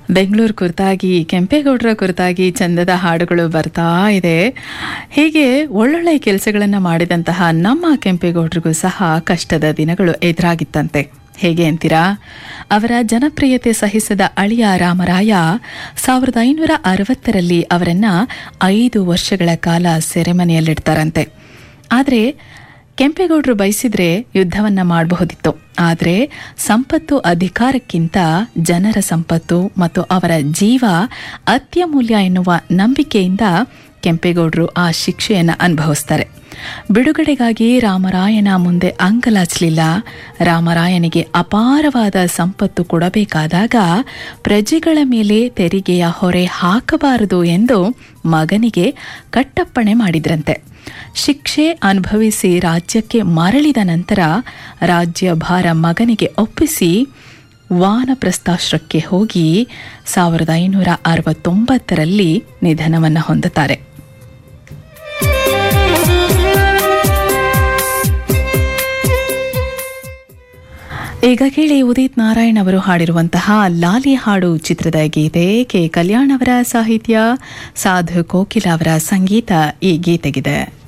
ಬೆಂಗಳೂರು ಕುರಿತಾಗಿ ಕೆಂಪೇಗೌಡರ ಕುರಿತಾಗಿ ಚಂದದ ಹಾಡುಗಳು ಬರ್ತಾ ಇದೆ ಹೀಗೆ ಒಳ್ಳೊಳ್ಳೆ ಕೆಲಸಗಳನ್ನು ಮಾಡಿದಂತಹ ನಮ್ಮ ಕೆಂಪೇಗೌಡರಿಗೂ ಸಹ ಕಷ್ಟದ ದಿನಗಳು ಎದುರಾಗಿತ್ತಂತೆ ಹೇಗೆ ಅಂತೀರಾ ಅವರ ಜನಪ್ರಿಯತೆ ಸಹಿಸದ ಅಳಿಯ ರಾಮರಾಯ ಸಾವಿರದ ಐನೂರ ಅರವತ್ತರಲ್ಲಿ ಅವರನ್ನ ಐದು ವರ್ಷಗಳ ಕಾಲ ಸೆರೆಮನೆಯಲ್ಲಿಡ್ತಾರಂತೆ ಆದರೆ ಕೆಂಪೇಗೌಡರು ಬಯಸಿದ್ರೆ ಯುದ್ಧವನ್ನ ಮಾಡಬಹುದಿತ್ತು ಆದರೆ ಸಂಪತ್ತು ಅಧಿಕಾರಕ್ಕಿಂತ ಜನರ ಸಂಪತ್ತು ಮತ್ತು ಅವರ ಜೀವ ಅತ್ಯಮೂಲ್ಯ ಎನ್ನುವ ನಂಬಿಕೆಯಿಂದ ಕೆಂಪೇಗೌಡರು ಆ ಶಿಕ್ಷೆಯನ್ನು ಅನುಭವಿಸ್ತಾರೆ ಬಿಡುಗಡೆಗಾಗಿ ರಾಮರಾಯನ ಮುಂದೆ ಅಂಗಲಾಚಲಿಲ್ಲ ರಾಮರಾಯನಿಗೆ ಅಪಾರವಾದ ಸಂಪತ್ತು ಕೊಡಬೇಕಾದಾಗ ಪ್ರಜೆಗಳ ಮೇಲೆ ತೆರಿಗೆಯ ಹೊರೆ ಹಾಕಬಾರದು ಎಂದು ಮಗನಿಗೆ ಕಟ್ಟಪ್ಪಣೆ ಮಾಡಿದ್ರಂತೆ ಶಿಕ್ಷೆ ಅನುಭವಿಸಿ ರಾಜ್ಯಕ್ಕೆ ಮರಳಿದ ನಂತರ ರಾಜ್ಯಭಾರ ಮಗನಿಗೆ ಒಪ್ಪಿಸಿ ವಾನಪ್ರಸ್ಥಾಶ್ರಕ್ಕೆ ಹೋಗಿ ಸಾವಿರದ ಐನೂರ ಅರವತ್ತೊಂಬತ್ತರಲ್ಲಿ ನಿಧನವನ್ನು ಹೊಂದುತ್ತಾರೆ ಈಗ ಕೇಳಿ ಉದಿತ್ ನಾರಾಯಣ್ ಅವರು ಹಾಡಿರುವಂತಹ ಲಾಲಿ ಹಾಡು ಚಿತ್ರದ ಗೀತೆ ಕೆ ಕಲ್ಯಾಣ್ ಅವರ ಸಾಹಿತ್ಯ ಸಾಧು ಕೋಕಿಲ ಅವರ ಸಂಗೀತ ಈ ಗೀತೆಗಿದೆ